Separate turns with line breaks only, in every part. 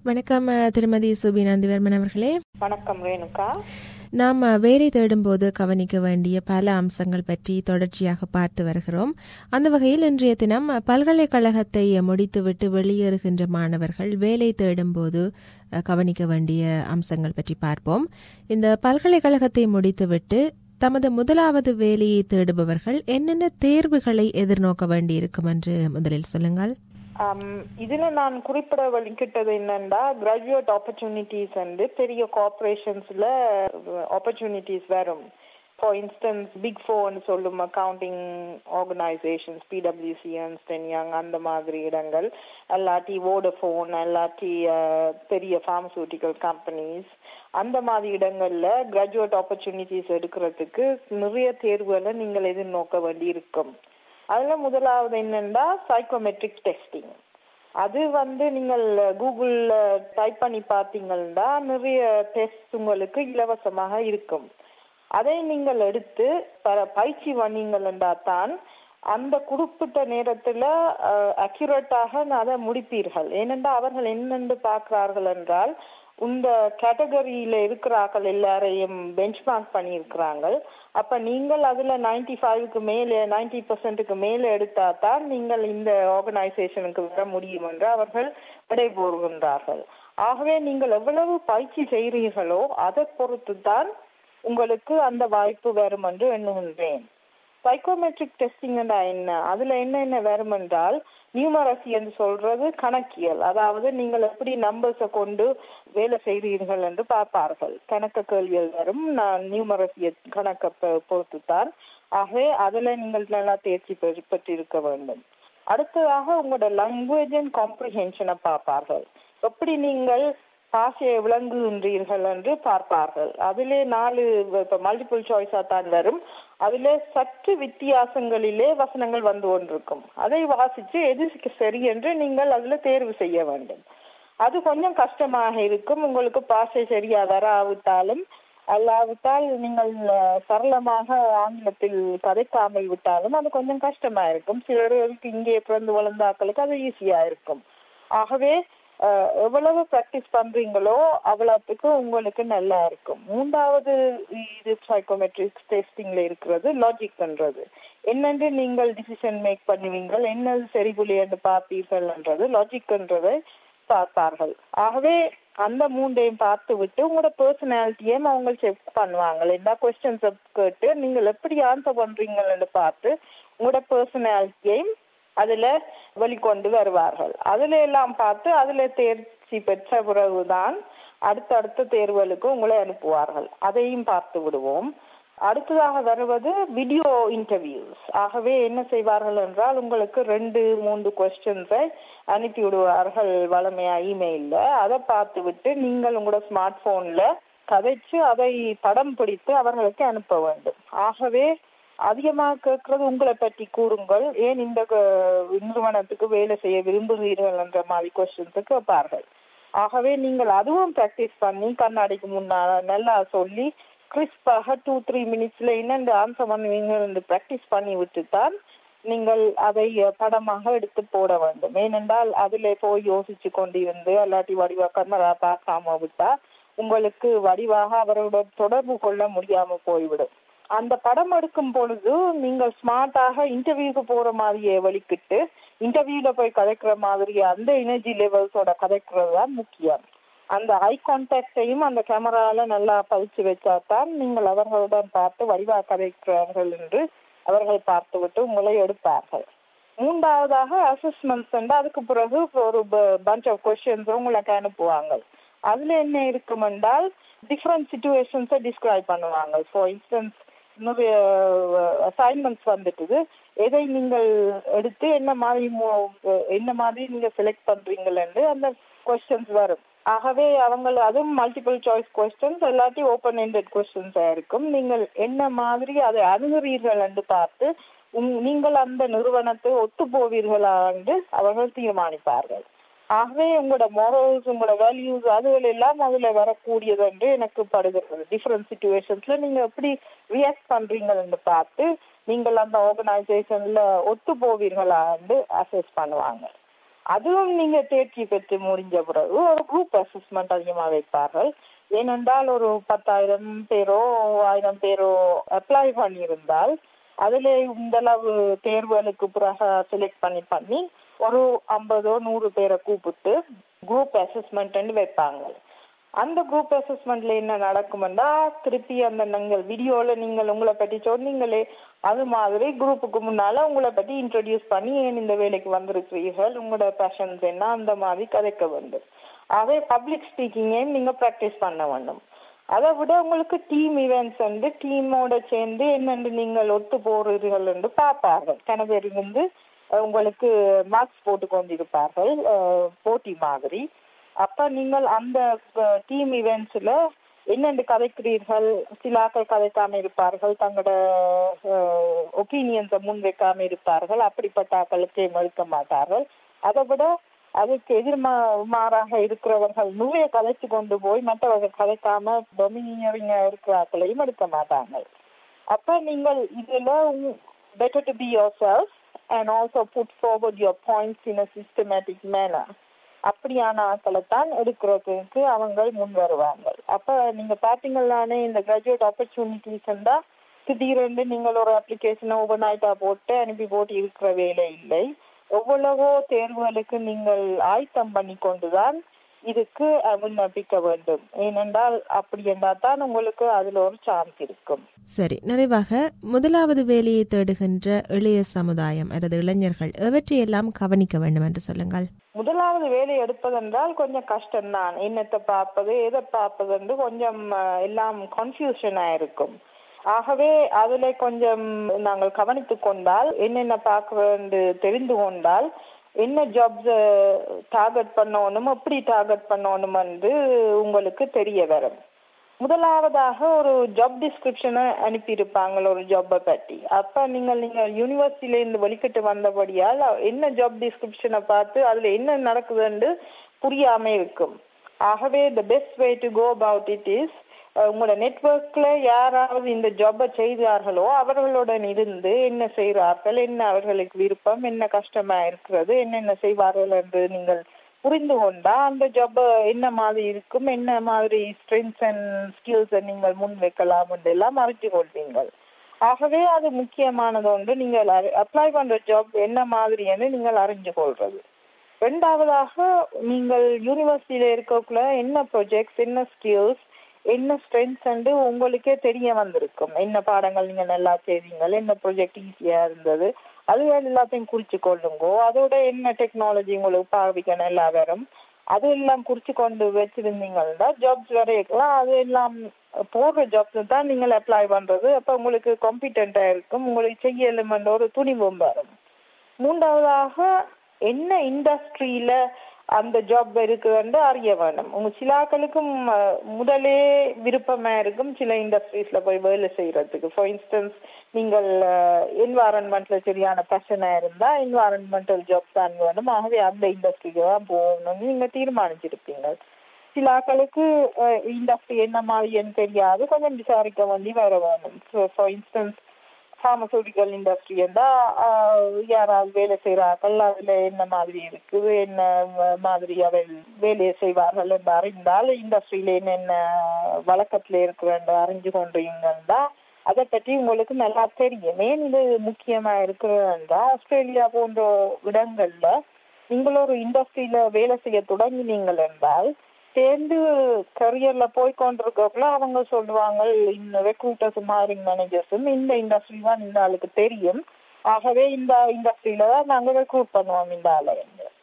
வணக்கம் அஹ், திருமதி சுபி நந்திவர்மன் அவர்களே
வணக்கம் ரேணுகா
நாம் அஹ், வேலை தேடும்போது கவனிக்க வேண்டிய பல அம்சங்கள் பற்றி தொடர்ச்சியாக பார்த்து வருகிறோம் அந்த வகையில் இன்றைய தினம் அஹ், பல்கலைக்கழகத்தை முடித்துவிட்டு வெளியேறுகின்ற மாணவர்கள் வேலை தேடும்போது அஹ், கவனிக்க வேண்டிய அம்சங்கள் பற்றி பார்ப்போம் இந்த பல்கலைக்கழகத்தை முடித்துவிட்டு தமது முதலாவது வேலையை தேடுபவர்கள் என்னென்ன தேர்வுகளை எதிர்நோக்க வேண்டியிருக்கும் என்று முதலில் சொல்லுங்கள்
ஆம், இதுல நான் குறிப்பிட வலிக்கிட்டது என்னன்னா கிராஜுவேட் ஆப்பர்ச்சுனிட்டிஸ் வந்து பெரிய கார்பரேஷன்ஸ்ல ஆப்பர்ச்சுனிட்டிஸ் வரும் ஃபார் இன்ஸ்டன்ஸ் பிக் ஃபோர்னு சொல்லும் அக்கவுண்டிங் ஆர்கனைசேஷன்ஸ் பிடபிள்யூசி யங் அந்த மாதிரி இடங்கள் அல்லாட்டி வோடஃபோன் அல்லாட்டி அஹ், பெரிய ஃபார்மசூட்டிக்கல் கம்பெனிஸ் அந்த மாதிரி இடங்கள்ல கிராஜுவேட் ஆப்பர்ச்சுனிட்டிஸ் எடுக்கிறதுக்கு நிறைய தேர்வுகளை நீங்கள் எதிர்நோக்க வேண்டி இருக்கும் அதுல முதலாவது என்னன்னா சைக்கோமெட்ரிக் டெஸ்டிங் அது வந்து நீங்கள் கூகுள்ல டைப் பண்ணி பார்த்தீங்கன்னா நிறைய டெஸ்ட் உங்களுக்கு இலவசமாக இருக்கும் அதை நீங்கள் எடுத்து ப- பயிற்சி பண்ணீங்கன்னா தான் அந்த குறிப்பிட்ட நேரத்துல அக்யூரேட்டாக அதை முடிப்பீர்கள் ஏனென்றால் அவர்கள் என்னென்று பார்க்கிறார்கள் என்றால் இந்த கேட்டகரியில இருக்கிறார்கள் எல்லாரையும் பெஞ்ச்மார்க் பண்ணியிருக்கிறாங்க அப்ப நீங்கள் அதுல நைன்டி ஃபைவ்க்கு மேலே நைன்டி பர்சன்ட்டுக்கு மேலே எடுத்தா தான் நீங்கள் இந்த ஆர்கனைசேஷனுக்கு வர முடியும் என்று அவர்கள் விடை போடுகின்றார்கள் ஆகவே நீங்கள் எவ்வளவு பயிற்சி செய்கிறீர்களோ அதை பொறுத்து தான் உங்களுக்கு அந்த வாய்ப்பு வரும் என்று எண்ணுகின்றேன் சைக்கோமெட்ரிக் டெஸ்டிங் என்ன அதுல என்ன என்ன வரும் என்றால் நியூமரசி என்று சொல்றது கணக்கியல் அதாவது நீங்கள் எப்படி நம்பர்ஸை கொண்டு வேலை செய்கிறீர்கள் என்று பார்ப்பார்கள் கணக்க கேள்விகள் வரும் நான் நியூமரசிய கணக்கை பொ- பொறுத்துத்தான் ஆகவே அதுல நீங்கள் நல்லா தேர்ச்சி பெற்று பெற்றிருக்க வேண்டும் அடுத்ததாக உங்களோட லாங்குவேஜ் அண்ட் காம்ப்ரிஹென்ஷனை பார்ப்பார்கள் எப்படி நீங்கள் பாஷையை விளங்குகின்றீர்கள் என்று பார்ப்பார்கள் அதிலே நாலு இப்ப மல்டிபிள் சாய்ஸா தான் வரும் அதிலே சற்று வித்தியாசங்களிலே வசனங்கள் வந்து கொண்டிருக்கும் அதை வாசிச்சு எது சரி என்று நீங்கள் அதுல தேர்வு செய்ய வேண்டும் அது கொஞ்சம் கஷ்டமாக இருக்கும் உங்களுக்கு பாஷை சரியா வராவிட்டாலும் அல்லாவிட்டால் நீங்கள் அஹ், சரளமாக ஆங்கிலத்தில் கதைக்காமல் விட்டாலும் அது கொஞ்சம் கஷ்டமா இருக்கும் சிலருக்கு இங்கே பிறந்து வளர்ந்த ஆட்களுக்கு அது ஈஸியா இருக்கும் ஆகவே அஹ், எவ்வளவு பிராக்டிஸ் பண்றீங்களோ அவ்வளவுக்கு உங்களுக்கு நல்லா இருக்கும் மூன்றாவது இது சைக்கோமெட்ரிக் டெஸ்டிங்ல இருக்கிறது லாஜிக்ன்றது என்னென்று நீங்கள் டிசிஷன் மேக் பண்ணுவீங்க என்னது சரிபுலி என்று பார்ப்பீர்கள் என்றது லாஜிக்ன்றதை பார்ப்பார்கள் ஆகவே அந்த மூன்றையும் பார்த்து விட்டு உங்களோட பர்சனாலிட்டியையும் அவங்க செக் பண்ணுவாங்க எல்லா கொஸ்டின்ஸை கேட்டு நீங்கள் எப்படி ஆன்சர் பண்றீங்கன்னு பார்த்து உங்களோட பர்சனாலிட்டியையும் அதுல வெளிக்கொண்டு வருவார்கள் அதுல எல்லாம் பார்த்து அதுல தேர்ச்சி பெற்ற பிறகுதான் அடுத்தடுத்த தேர்வுகளுக்கு உங்களை அனுப்புவார்கள் அதையும் பார்த்து விடுவோம் அடுத்ததாக வருவது வீடியோ இன்டர்வியூஸ் ஆகவே என்ன செய்வார்கள் என்றால் உங்களுக்கு ரெண்டு மூன்று கொஸ்டின்ஸை அனுப்பி விடுவார்கள் வளமையா இமெயில்ல அதை பார்த்து விட்டு நீங்கள் உங்களோட ஸ்மார்ட் போன்ல கதைச்சு அதை படம் பிடித்து அவர்களுக்கு அனுப்ப வேண்டும் ஆகவே அதிகமாக கேட்கறது உங்களை பற்றி கூறுங்கள் ஏன் இந்த க- நிறுவனத்துக்கு வேலை செய்ய விரும்புகிறீர்கள் என்ற மாதிரி கொஸ்டின்ஸை கேட்பார்கள் ஆகவே நீங்கள் அதுவும் பிராக்டிஸ் பண்ணி கண்ணாடிக்கு முன்னால நல்லா சொல்லி கிறிஸ்பாக டூ த்ரீ மினிட்ஸ்ல என்னென்று ஆன்சர் பண்ணுவீங்க பிராக்டிஸ் பண்ணி விட்டுத்தான் நீங்கள் அதை அஹ், படமாக எடுத்து போட வேண்டும் ஏனென்றால் அதிலே போய் யோசிச்சு கொண்டிருந்து அல்லாட்டி வடிவா கமரா பார்க்காம விட்டா உங்களுக்கு வடிவாக அவரோட தொடர்பு கொள்ள முடியாம போய்விடும் அந்த படம் எடுக்கும் பொழுது நீங்கள் ஸ்மார்ட்டாக இன்டர்வியூக்கு போற மாதிரியே வலிக்கிட்டு இன்டர்வியூல போய் கதைக்கிற மாதிரி அந்த எனர்ஜி லெவல்ஸோட கதைக்கிறது தான் முக்கியம் அந்த ஐ கான்டாக்டையும் அந்த கேமரால நல்லா பதிச்சு வச்சாதான் நீங்கள் அவர்களுடன் பார்த்து வடிவா கதைக்கிறார்கள் என்று அவர்கள் பார்த்துவிட்டு உங்களை எடுப்பார்கள் மூன்றாவதாக அசஸ்மெண்ட்ஸ் அதுக்கு பிறகு ஒரு பஞ்ச் ஆஃப் கொஸ்டின்ஸ் உங்களுக்கு அனுப்புவாங்க அதுல என்ன இருக்கும் என்றால் டிஃப்ரெண்ட் சுச்சுவேஷன்ஸை டிஸ்கிரைப் பண்ணுவாங்க ஃபார் இன்ஸ்டன்ஸ் நிறைய அசைன்மெண்ட்ஸ் வந்துட்டுது எதை நீங்கள் எடுத்து என்ன மாதிரி மு- என்ன மாதிரி நீங்க செலக்ட் பண்றீங்கன்னு அந்த கொஸ்டின்ஸ் வரும் ஆகவே அவங்க அதுவும் மல்டிபிள் சாய்ஸ் கொஸ்டின்ஸ் எல்லாத்தையும் ஓப்பன் எண்டட் கொஸ்டின்ஸா இருக்கும் நீங்கள் என்ன மாதிரி அதை அணுகிறீர்கள் என்று பார்த்து உங்- நீங்கள் அந்த நிறுவனத்தை ஒத்து போவீர்களா என்று அவர்கள் தீர்மானிப்பார்கள் ஆகவே உங்களோட மொரல்ஸ் உங்களோட வேல்யூஸ் அதுகள் எல்லாம் அதுல வரக்கூடியது என்று எனக்கு படுகிறது டிஃப்ரெண்ட் சுச்சுவேஷன்ஸ்ல நீங்க எப்படி ரியாக்ட் பண்றீங்கன்னு பார்த்து நீங்கள் அந்த ஆர்கனைசேஷன்ல ஒத்து போவீர்களா என்று அசஸ் பண்ணுவாங்க அதுவும் நீங்க தேர்ச்சி பெற்று முடிஞ்ச பிறகு ஒரு குரூப் அசஸ்மெண்ட் அதிகமா வைப்பார்கள் ஏனென்றால் ஒரு பத்தாயிரம் பேரோ ஆயிரம் பேரோ அப்ளை பண்ணியிருந்தால் அதுல இந்த அளவு தேர்வுகளுக்கு பிறகு செலக்ட் பண்ணி பண்ணி ஒரு ஐம்பதோ நூறு பேரை கூப்பிட்டு குரூப் அசஸ்மெண்ட் வைப்பாங்க அந்த குரூப் அசஸ்மெண்ட்ல என்ன நடக்கும்னா திருப்பி அந்த நீங்கள் வீடியோல நீங்கள் உங்களை பற்றி சொன்னீங்களே அது மாதிரி குரூப்புக்கு முன்னால உங்களை பற்றி இன்ட்ரடியூஸ் பண்ணி ஏன் இந்த வேலைக்கு வந்திருக்கிறீர்கள் உங்களோட பேஷன்ஸ் என்ன அந்த மாதிரி கதைக்க வேண்டும் அதே பப்ளிக் ஸ்பீக்கிங்கையும் நீங்க ப்ராக்டிஸ் பண்ண வேண்டும் அதை விட உங்களுக்கு டீம் ஈவெண்ட்ஸ் வந்து டீமோட சேர்ந்து என்னென்று நீங்கள் ஒத்து போறீர்கள் என்று பார்ப்பார்கள் கன பேர் வந்து உங்களுக்கு மார்க்ஸ் போட்டு கொண்டிருப்பார்கள் போட்டி மாதிரி அப்ப நீங்கள் அந்த டீம் ஈவெண்ட்ஸ்ல என்னென்று கதைக்கிறீர்கள் சில ஆக்கள் கதைக்காம இருப்பார்கள் தங்களோட ஒப்பீனியன்ஸை முன் வைக்காம இருப்பார்கள் அப்படிப்பட்ட ஆக்களுக்கு மறுக்க மாட்டார்கள் அதை விட அதுக்கு எதிர்மாறாக இருக்கிறவர்கள் நுழைய கதைச்சு கொண்டு போய் மற்றவர்கள் கதைக்காம டொமினியரிங்க இருக்கிற ஆக்களையும் எடுக்க மாட்டாங்க அப்ப நீங்கள் இதுல better to be yourself and also put forward your points in a systematic manner அப்படியான ஆட்களை தான் எடுக்கிறதுக்கு அவங்க முன் வருவாங்க அப்ப நீங்க பாத்தீங்கன்னானே இந்த கிராஜுவேட் ஆப்பர்ச்சுனிட்டிஸ் இருந்தா திடீரென்று நீங்கள் ஒரு அப்ளிகேஷனை ஓவர் நைட்டா போட்டு அனுப்பி போட்டு இருக்கிற வேலை இல்லை எவ்வளவோ தேர்வுகளுக்கு நீங்கள் ஆயத்தம் பண்ணி கொண்டுதான் இதுக்கு விண்ணப்பிக்க வேண்டும் ஏனென்றால் அப்படி என்றால் தான் உங்களுக்கு அதுல ஒரு சான்ஸ் இருக்கும்
சரி நிறைவாக முதலாவது வேலையை தேடுகின்ற இளைய சமுதாயம் அல்லது இளைஞர்கள் எவற்றையெல்லாம் கவனிக்க வேண்டும் என்று சொல்லுங்கள்
முதலாவது வேலை எடுப்பதென்றால் கொஞ்சம் கஷ்டம்தான் என்னத்தை பார்ப்பது எதை பார்ப்பது என்று கொஞ்சம் எல்லாம் கன்ஃபியூஷனா இருக்கும் ஆகவே அதுல கொஞ்சம் நாங்கள் கவனித்து கொண்டால் என்னென்ன பார்க்க வேண்டு தெரிந்து கொண்டால் என்ன ஜாப்ஸ் டார்கெட் பண்ணணும் எப்படி டார்கெட் பண்ணணும் என்று உங்களுக்கு தெரிய வரும் முதலாவதாக ஒரு ஜாப் டிஸ்கிரிப்ஷனை அனுப்பியிருப்பாங்க ஒரு ஜாப்பை பற்றி அப்ப நீங்கள் நீங்கள் யூனிவர்சிட்டியில இருந்து வெளிக்கிட்டு வந்தபடியால் என்ன ஜாப் டிஸ்கிரிப்ஷனை பார்த்து அதுல என்ன நடக்குதுன்னு புரியாம இருக்கும் ஆகவே the best way to go about it is உங்களோட நெட்ஒர்க்ல யாராவது இந்த ஜாப்பை செய்தார்களோ அவர்களுடன் இருந்து என்ன செய்கிறார்கள் என்ன அவர்களுக்கு விருப்பம் என்ன கஷ்டமா இருக்கிறது என்னென்ன செய்வார்கள் என்று நீங்கள் புரிந்து கொண்டா அந்த ஜாப் என்ன மாதிரி இருக்கும் என்ன மாதிரி ஸ்ட்ரென்த்ஸ் அண்ட் ஸ்கில்ஸை நீங்கள் முன் வைக்கலாம் எல்லாம் அறிஞ்சு கொள்வீங்கள் ஆகவே அது முக்கியமானது ஒன்று நீங்கள் அப்ளை பண்ற ஜாப் என்ன மாதிரின்னு நீங்கள் அறிஞ்சு கொள்றது ரெண்டாவதாக நீங்கள் யூனிவர்சிட்டியில இருக்கக்குள்ள என்ன ப்ரொஜெக்ட்ஸ் என்ன ஸ்கில்ஸ் என்ன ஸ்ட்ரென்த்ஸ் வந்து உங்களுக்கே தெரிய வந்திருக்கும் என்ன பாடங்கள் நீங்க நல்லா செய்வீங்க என்ன ப்ரொஜெக்ட் ஈஸியா இருந்தது அது எல்லாத்தையும் குறிச்சு கொள்ளுங்கோ அதோட என்ன டெக்னாலஜி உங்களுக்கு பாவிக்க நல்லா வரும் அது எல்லாம் குறிச்சு கொண்டு வச்சிருந்தீங்கன்னா ஜாப்ஸ் வரையக்கலாம் அது எல்லாம் போடுற ஜாப்ஸ் தான் நீங்கள் அப்ளை பண்றது அப்ப உங்களுக்கு காம்பிடென்டா இருக்கும் உங்களுக்கு செய்ய எலிமெண்ட் ஒரு துணிவும் வரும் மூன்றாவதாக என்ன இண்டஸ்ட்ரியில அந்த ஜாப் இருக்குன்னு அறிய வேணும் உங்க சிலாக்களுக்கும் முதலே விருப்பமா இருக்கும் சில இண்டஸ்ட்ரீஸ்ல போய் வேலை செய்யறதுக்கு ஃபார் இன்ஸ்டன்ஸ் நீங்கள் என்வாரன்மெண்ட்ல சரியான பேஷனா இருந்தா என்வாரன்மெண்டல் ஜாப் தான் வேணும் ஆகவே அந்த இண்டஸ்ட்ரிக்கு தான் போகணும்னு நீங்க தீர்மானிச்சிருப்பீங்க சில ஆக்களுக்கு இண்டஸ்ட்ரி என்ன மாதிரின்னு தெரியாது கொஞ்சம் விசாரிக்க வேண்டி வர வேணும் ஃபார் இன்ஸ்டன்ஸ் ஃபார்மசூட்டிக்கல் இண்டஸ்ட்ரி இருந்தா யாராவது வேலை செய்கிறார்கள் அதுல என்ன மாதிரி இருக்குது என்ன மாதிரி அவள் வேலையை செய்வார்கள் என்று அறிந்தால் இண்டஸ்ட்ரியில என்னென்ன வழக்கத்துல இருக்கு என்று அறிஞ்சு கொண்டீங்கன்னா அதை பற்றி உங்களுக்கு நல்லா தெரியும் ஏன் இது முக்கியமா இருக்கிறதா ஆஸ்திரேலியா போன்ற இடங்கள்ல நீங்கள் ஒரு இண்டஸ்ட்ரியில வேலை செய்ய தொடங்கினீங்கள் என்றால் சேர்ந்து கரியர்ல போய் கொண்டிருக்கக்குள்ள அவங்க சொல்லுவாங்க இந்த ரெக்ரூட்டர்ஸும் ஹைரிங் மேனேஜர்ஸும் இந்த இண்டஸ்ட்ரி தான் இந்த ஆளுக்கு தெரியும் ஆகவே இந்த இண்டஸ்ட்ரியில தான் நாங்க ரெக்ரூட் பண்ணுவோம் இந்த ஆளை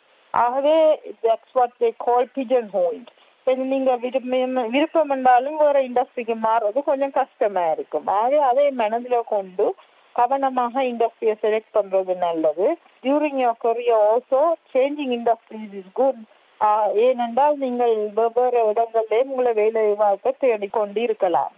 ஆகவே that's what they call pigeonholed நீங்க விருப்பம் விருப்பம் என்றாலும் வேற இண்டஸ்ட்ரிக்கு மாறுறது கொஞ்சம் கஷ்டமா இருக்கும் ஆகவே அதை மனதில கொண்டு கவனமாக இண்டஸ்ட்ரியை செலக்ட் பண்றது நல்லது during your career also changing industries is good ஏனென்றால் நீங்கள் வெவ்வேறு இடங்களிலே உங்களை வேலை வாய்ப்பை தேடிக்கொண்டு இருக்கலாம்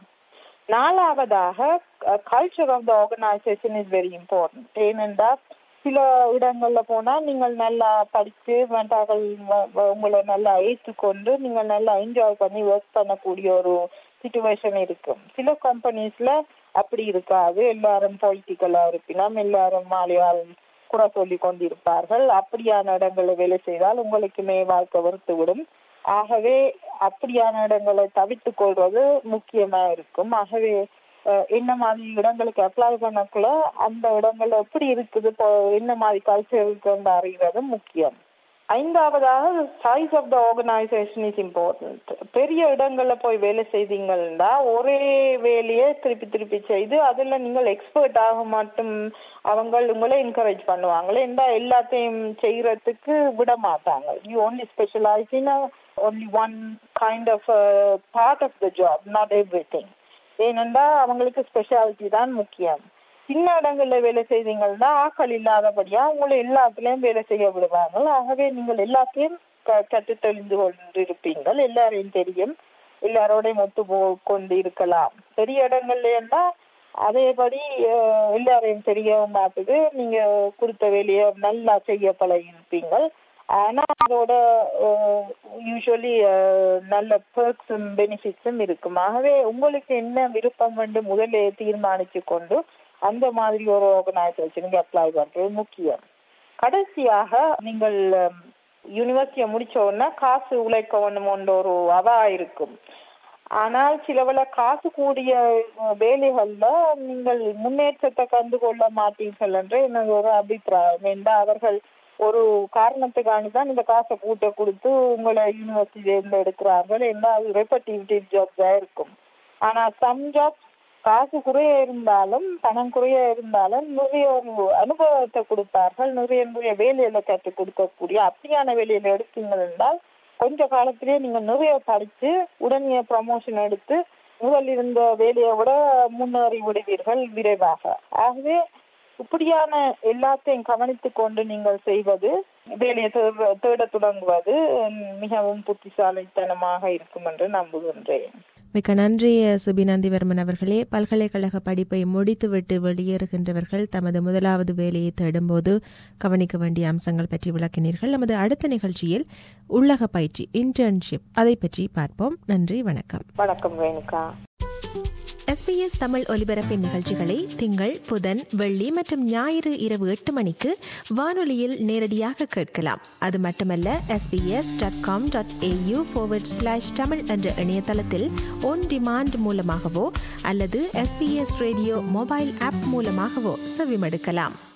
நாலாவதாக culture of the organisation is very important ஏனென்றால் சில இடங்கள்ல போனா நீங்கள் நல்லா படிச்சு வேண்டார்கள் உங்களை நல்லா ஏற்றுக்கொண்டு நீங்கள் நல்லா என்ஜாய் பண்ணி ஒர்க் பண்ணக்கூடிய ஒரு சுச்சுவேஷன் இருக்கும் சில கம்பெனிஸ்ல அப்படி இருக்காது எல்லாரும் பொலிட்டிக்கலா இருப்பினும் எல்லாரும் மாலையால் குறை சொல்லி கொண்டிருப்பார்கள் அப்படியான இடங்களில் வேலை செய்தால் உங்களுக்குமே வாழ்க்கை வெறுத்து விடும் ஆகவே அப்படியான இடங்களை தவித்துக் கொள்வது முக்கியமா இருக்கும் ஆகவே அஹ், என்ன மாதிரி இடங்களுக்கு அப்ளை பண்ணக்குள்ள அந்த இடங்கள் எப்படி இருக்குது இப்போ என்ன மாதிரி கல்ச்சர் இருக்குன்னு அறிகிறது முக்கியம் ஐந்தாவதாக size of the organisation is important பெரிய இடங்கள்ல போய் வேலை செய்தீங்கன்னா ஒரே வேலையை திருப்பி திருப்பி செய்து அதுல நீங்கள் எக்ஸ்பர்ட் ஆக மட்டும் அவங்க உங்களை என்கரேஜ் பண்ணுவாங்களே இந்த எல்லாத்தையும் செய்யறதுக்கு விட மாட்டாங்க you only specialise in only one kind of part of the job not everything ஏனென்றா அவங்களுக்கு ஸ்பெஷாலிட்டி தான் முக்கியம் சின்ன இடங்கள்ல வேலை செய்தீங்கன்னா ஆக்கள் இல்லாதபடியா உங்களை எல்லாத்துலயும் வேலை செய்ய விடுவாங்க ஆகவே நீங்கள் எல்லாத்தையும் க- கற்று தெளிந்து கொண்டிருப்பீங்கள் எல்லாரையும் தெரியும் எல்லாரோடையும் ஒத்து போ கொண்டு இருக்கலாம் பெரிய இடங்கள்ல எல்லாம் அதேபடி அஹ், எல்லாரையும் தெரியவும் மாட்டுது நீங்க கொடுத்த வேலையை நல்லா செய்ய பழகி இருப்பீங்கள் ஆனா அதோட யூஸ்வலி நல்ல பெர்க்ஸும் பெனிஃபிட்ஸும் இருக்கும் ஆகவே உங்களுக்கு என்ன விருப்பம் என்று முதல்ல தீர்மானிச்சு கொண்டு அந்த மாதிரி ஒரு ஆர்கனைசேஷனுக்கு அப்ளை பண்றது முக்கியம் கடைசியாக நீங்கள் யூனிவர்சிட்டியை முடிச்ச உடனே காசு உழைக்க வேண்டுமோன்ற ஒரு அவா இருக்கும் ஆனால் சிலவள காசு கூடிய அஹ், வேலைகள்ல நீங்கள் முன்னேற்றத்தை கண்டு கொள்ள மாட்டீர்கள் என்று எனது ஒரு அபிப்பிராயம் என்றா அவர்கள் ஒரு காரணத்துக்காண்டி தான் இந்த காசை கூட்ட கொடுத்து உங்களை யூனிவர்சிட்டியில இருந்து எடுக்கிறார்கள் என்ன அது ரெப்படிவிட்டிவ் ஜாப்ஸா இருக்கும் ஆனா சம் ஜாப் காசு குறைய இருந்தாலும் பணம் குறைய இருந்தாலும் நிறைய ஒரு அனுபவத்தை கொடுப்பார்கள் நிறைய நிறைய வேலையில கற்றுக் கொடுக்கக்கூடிய அப்படியான வேலையில எடுத்தீங்கள் என்றால் கொஞ்ச காலத்திலேயே நீங்க நிறைய படிச்சு உடனே ப்ரமோஷன் எடுத்து முதல் இருந்த வேலையை விட முன்னேறி விடுவீர்கள் விரைவாக ஆகவே இப்படியான எல்லாத்தையும் கவனித்துக் கொண்டு நீங்கள் செய்வது வேலையை தேட- தேடத் தொடங்குவது உம், மிகவும் புத்திசாலித்தனமாக இருக்கும் என்று நம்புகின்றேன்
மிக்க நன்றி சுபிநந்திவர்மன் அவர்களே பல்கலைக்கழக படிப்பை முடித்துவிட்டு வெளியேறுகின்றவர்கள் தமது முதலாவது வேலையை தேடும்போது கவனிக்க வேண்டிய அம்சங்கள் பற்றி விளக்கினீர்கள் நமது அடுத்த நிகழ்ச்சியில் உள்ளக பயிற்சி இன்டர்ன்ஷிப் அதை பற்றி பார்ப்போம் நன்றி வணக்கம்
வணக்கம் ரேணுகா
எஸ்பிஎஸ் தமிழ் ஒலிபரப்பின் நிகழ்ச்சிகளை திங்கள் புதன் வெள்ளி மற்றும் ஞாயிறு இரவு எட்டு மணிக்கு வானொலியில் நேரடியாக கேட்கலாம் அது மட்டுமல்ல SBS dot com dot AU slash Tamil என்ற இணையதளத்தில் ஒன் டிமாண்ட் மூலமாகவோ அல்லது எஸ்பிஎஸ் ரேடியோ மொபைல் ஆப் மூலமாகவோ செவிமடுக்கலாம்